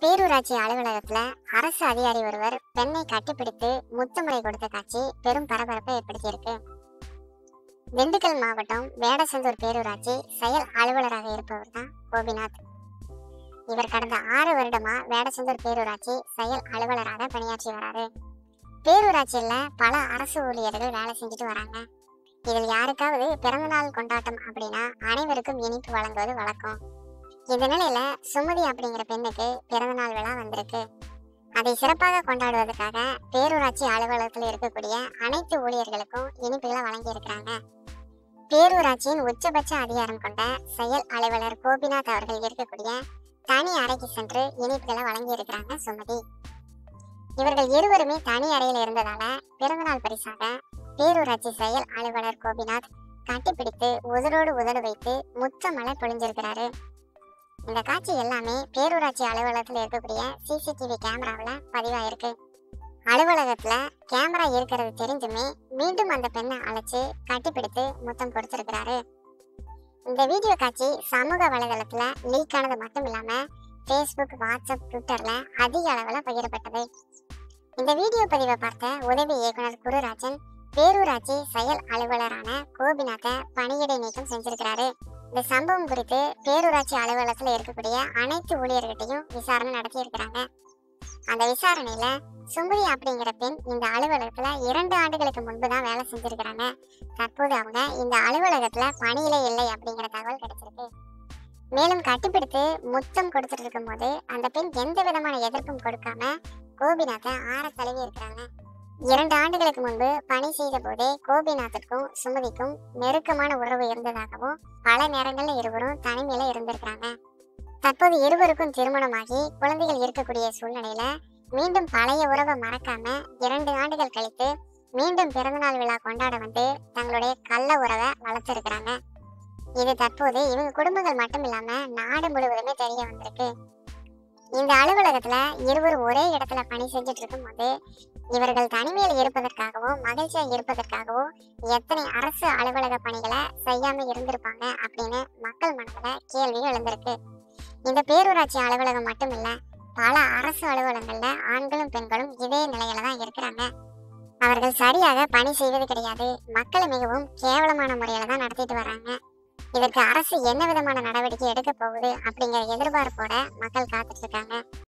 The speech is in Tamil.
பேரூராட்சி அலுவலகத்துல அரசு அதிகாரி ஒருவர் பெண்ணை கட்டிப்பிடித்து முத்தமுறை கொடுத்த காட்சி பெரும் பரபரப்பை ஏற்படுத்தியிருக்கு திண்டுக்கல் மாவட்டம் வேடசந்தூர் பேரூராட்சி செயல் அலுவலராக இருப்பவர் தான் கோபிநாத் இவர் கடந்த ஆறு வருடமா வேடசந்தூர் பேரூராட்சி செயல் அலுவலராக பணியாற்றி வராரு பேரூராட்சியில பல அரசு ஊழியர்கள் வேலை செஞ்சுட்டு வராங்க இதில் யாருக்காவது பிறந்தநாள் கொண்டாட்டம் அப்படின்னா அனைவருக்கும் இனிப்பு வழங்குவது வழக்கம் இந்த நிலையில சுமதி அப்படிங்கிற பெண்ணுக்கு பிறந்தநாள் விழா வந்திருக்கு அதை சிறப்பாக கொண்டாடுவதற்காக பேரூராட்சி அலுவலகத்தில் இருக்கக்கூடிய அனைத்து ஊழியர்களுக்கும் இனிப்புகளை வழங்கி இருக்கிறாங்க பேரூராட்சியின் உச்சபட்ச அதிகாரம் கொண்ட செயல் அலுவலர் கோபிநாத் அவர்கள் இருக்கக்கூடிய தனி அறைக்கு சென்று இனிப்புகளை வழங்கி இருக்கிறாங்க சுமதி இவர்கள் இருவருமே தனி அறையில் இருந்ததால பிறந்தநாள் பரிசாக பேரூராட்சி செயல் அலுவலர் கோபிநாத் கட்டிப்பிடித்து உதரோடு உதடு வைத்து முத்தமலை பொழிஞ்சிருக்கிறாரு இந்த காட்சி எல்லாமே பேரூராட்சி அலுவலகத்தில் இருக்கக்கூடிய சிசிடிவி கேமராவில் பதிவாயிருக்கு அலுவலகத்துல கேமரா இருக்கிறது தெரிஞ்சுமே மீண்டும் அந்த பெண்ணை அழைச்சு கட்டிப்பிடித்து முத்தம் கொடுத்திருக்கிறாரு இந்த வீடியோ காட்சி சமூக வலைதளத்துல லீக் ஆனது மட்டும் இல்லாம ஃபேஸ்புக் வாட்ஸ்அப் ட்விட்டர்ல அதிக அளவுல பகிரப்பட்டது இந்த வீடியோ பதிவை பார்த்த உதவி இயக்குனர் குருராஜன் பேரூராட்சி செயல் அலுவலரான கோபிநாத்தை பணியிடை நீக்கம் செஞ்சிருக்கிறாரு இந்த சம்பவம் குறித்து பேரூராட்சி அலுவலகத்துல இருக்கக்கூடிய அனைத்து ஊழியர்கிட்டையும் விசாரணை நடத்தி இருக்கிறாங்க அந்த விசாரணையில சுமதி அப்படிங்கிற பெண் இந்த அலுவலகத்துல இரண்டு ஆண்டுகளுக்கு முன்பு தான் வேலை செஞ்சிருக்கிறாங்க தற்போது அவங்க இந்த அலுவலகத்துல பணியிலே இல்லை அப்படிங்கிற தகவல் கிடைச்சிருக்கு மேலும் கட்டிப்பிடித்து முத்தம் கொடுத்துட்டு இருக்கும்போது அந்த பெண் எந்த விதமான எதிர்ப்பும் கொடுக்காம கோபிநாத்தை ஆற தழுவி இருக்கிறாங்க இரண்டு ஆண்டுகளுக்கு முன்பு பணி செய்த போதே கோபிநாத்திற்கும் சுமதிக்கும் நெருக்கமான உறவு இருந்ததாகவும் பல நேரங்கள்ல இருவரும் தனிமையில இருந்திருக்கிறாங்க தற்போது இருவருக்கும் திருமணமாகி குழந்தைகள் இருக்கக்கூடிய சூழ்நிலையில மீண்டும் பழைய உறவை மறக்காம இரண்டு ஆண்டுகள் கழித்து மீண்டும் பிறந்தநாள் விழா கொண்டாட வந்து தங்களுடைய கள்ள உறவை வளர்த்திருக்கிறாங்க இது தற்போது இவங்க குடும்பங்கள் மட்டும் இல்லாம நாடு முழுவதுமே தெரிய வந்திருக்கு இந்த அலுவலகத்துல இருவரும் ஒரே இடத்துல பணி செஞ்சுட்டு இருக்கும்போது இவர்கள் தனிமையில் இருப்பதற்காகவும் மகிழ்ச்சியா இருப்பதற்காகவும் எத்தனை அரசு அலுவலக பணிகளை செய்யாம இருந்திருப்பாங்க அப்படின்னு மக்கள் மனதுல கேள்வி எழுந்திருக்கு இந்த பேரூராட்சி அலுவலகம் மட்டும் இல்ல பல அரசு அலுவலகங்கள்ல ஆண்களும் பெண்களும் இதே நிலையில தான் இருக்கிறாங்க அவர்கள் சரியாக பணி செய்வது கிடையாது மக்களை மிகவும் கேவலமான முறையில தான் நடத்திட்டு வர்றாங்க இதற்கு அரசு என்ன விதமான நடவடிக்கை எடுக்க போகுது அப்படிங்கிற எதிர்பார்ப்போட மக்கள் காத்துட்டு இருக்காங்க